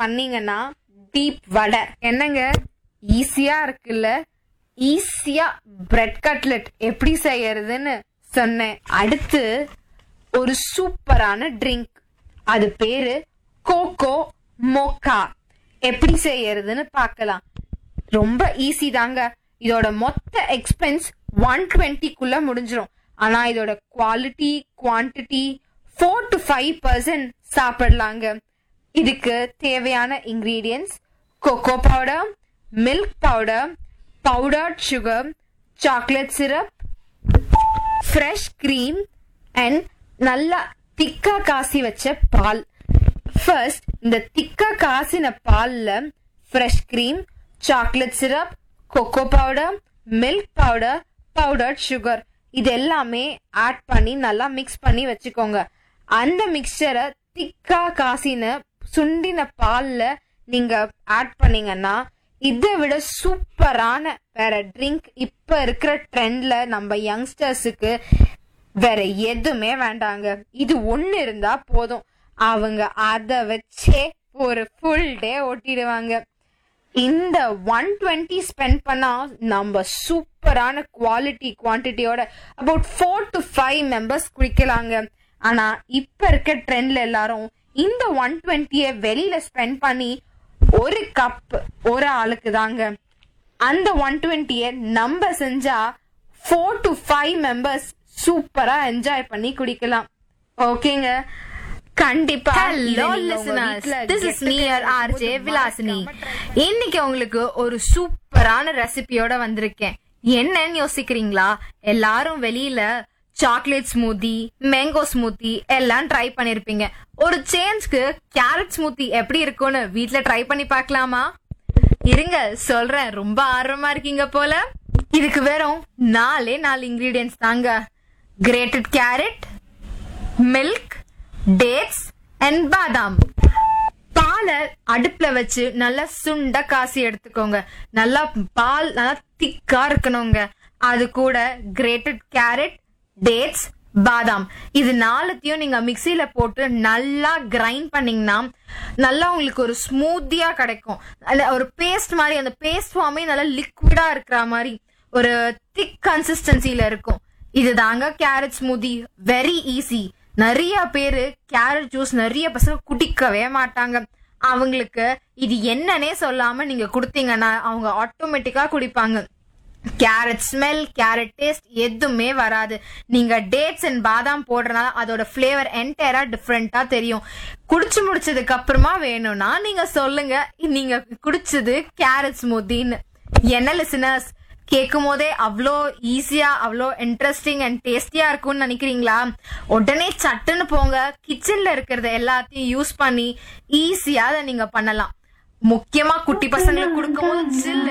பண்ணீங்கன்னா டீப் வடை என்னங்க ஈஸியா இருக்குல்ல ஈஸியா பிரெட் கட்லெட் எப்படி செய்யறதுன்னு சொன்னேன் அடுத்து ஒரு சூப்பரான ட்ரிங்க் அது பேரு கோகோ மோக்கா எப்படி செய்யறதுன்னு பார்க்கலாம் ரொம்ப ஈஸி தாங்க இதோட மொத்த எக்ஸ்பென்ஸ் ஒன் டுவெண்ட்டிக்குள்ள முடிஞ்சிரும் ஆனா இதோட quality quantity four to five percent சாப்பிடலாங்க இதுக்கு தேவையான ingredients cocoa powder milk powder powdered sugar chocolate syrup fresh cream and நல்லா திக்கா காசி வச்ச பால் ஃபர்ஸ்ட் இந்த திக்கா காசின பால்ல fresh cream chocolate syrup cocoa powder milk powder powdered sugar இது எல்லாமே ஆட் பண்ணி நல்லா மிக்ஸ் பண்ணி வச்சுக்கோங்க அந்த மிக்சரை திக்கா காசின சுண்டின பால்ல நீங்க ஆட் பண்ணீங்கன்னா இதை விட சூப்பரான வேற ட்ரிங்க் இப்ப இருக்கிற ட்ரெண்ட்ல நம்ம யங்ஸ்டர்ஸுக்கு வேற எதுவுமே வேண்டாங்க இது ஒண்ணு இருந்தா போதும் அவங்க அதை வச்சே ஒரு ஃபுல் டே ஓட்டிடுவாங்க இந்த ஒன் டுவெண்ட்டி ஸ்பெண்ட் பண்ணா நம்ம சூப்பரான குவாலிட்டி குவான்டிட்டியோட about four to five members குடிக்கலாங்க ஆனா இப்ப இருக்க ட்ரெண்ட்ல எல்லாரும் இந்த ஒன் டுவெண்ட்டிய வெளியில ஸ்பெண்ட் பண்ணி ஒரு கப் ஒரு ஆளுக்கு தாங்க அந்த ஒன் டுவெண்ட்டிய நம்ம செஞ்சா ஃபோர் டு ஃபைவ் மெம்பர்ஸ் சூப்பரா என்ஜாய் பண்ணி குடிக்கலாம் ஓகேங்க கண்டிப்பா ஹலோ இதை நீங்க உங்க லிசனர்ஸ் வீட்ல this is get me together RJ இருக்கும்போது விலாசினி மறக்காம try இன்னைக்கு உங்களுக்கு ஒரு சூப்பரான ரெசிபியோட வந்திருக்கேன் என்னன்னு யோசிக்கிறீங்களா எல்லாரும் வெளியில சாக்லேட் ஸ்மூத்தி மேங்கோ ஸ்மூத்தி எல்லாம் ட்ரை பண்ணிருப்பீங்க ஒரு சேஞ்ச்க்கு கேரட் ஸ்மூத்தி எப்படி இருக்கும்னு வீட்ல ட்ரை பண்ணி பார்க்கலாமா இருங்க சொல்றேன் ரொம்ப ஆர்வமா இருக்கீங்க போல இதுக்கு வெறும் நாலே நாலு இன்கிரீடியன்ஸ் தாங்க grated carrot milk dates and பாதாம் பாலை அடுப்புல வச்சு நல்லா சுண்ட காசி எடுத்துக்கோங்க நல்லா பால் நல்லா திக்கா இருக்கணுங்க அது கூட கிரேட்டட் கேரட் டேட்ஸ் பாதாம் இது நாலுத்தையும் நீங்க மிக்சியில போட்டு நல்லா கிரைண்ட் பண்ணீங்கன்னா நல்லா உங்களுக்கு ஒரு ஸ்மூத்தியா கிடைக்கும் அந்த ஒரு பேஸ்ட் மாதிரி அந்த பேஸ்ட் ஃபார்மே நல்லா லிக்விடா இருக்கிற மாதிரி ஒரு திக் கன்சிஸ்டன்சில இருக்கும் இதுதாங்க கேரட் ஸ்மூதி வெரி ஈஸி நிறைய பேரு கேரட் ஜூஸ் நிறைய பசங்க குடிக்கவே மாட்டாங்க அவங்களுக்கு இது என்னன்னே சொல்லாம நீங்க கொடுத்தீங்கன்னா அவங்க ஆட்டோமேட்டிக்கா குடிப்பாங்க கேரட் ஸ்மெல் கேரட் டேஸ்ட் எதுவுமே வராது நீங்க டேட்ஸ் அண்ட் பாதாம் போடுறதுனால அதோட ஃபிளேவர் என்டையரா டிஃப்ரெண்டா தெரியும் குடிச்சு முடிச்சதுக்கு அப்புறமா வேணும்னா நீங்க சொல்லுங்க நீங்க குடிச்சது கேரட் ஸ்மூத்தின்னு என்ன லிசனர்ஸ் கேட்கும் போதே அவ்வளோ ஈஸியா அவ்வளோ இன்ட்ரெஸ்டிங் அண்ட் டேஸ்டியா இருக்கும்னு நினைக்கிறீங்களா உடனே சட்டுன்னு போங்க கிச்சன்ல இருக்கிறத எல்லாத்தையும் யூஸ் பண்ணி ஈஸியா அதை நீங்க பண்ணலாம் முக்கியமா குட்டி பசங்களுக்கு கொடுக்கும் போது ஜில்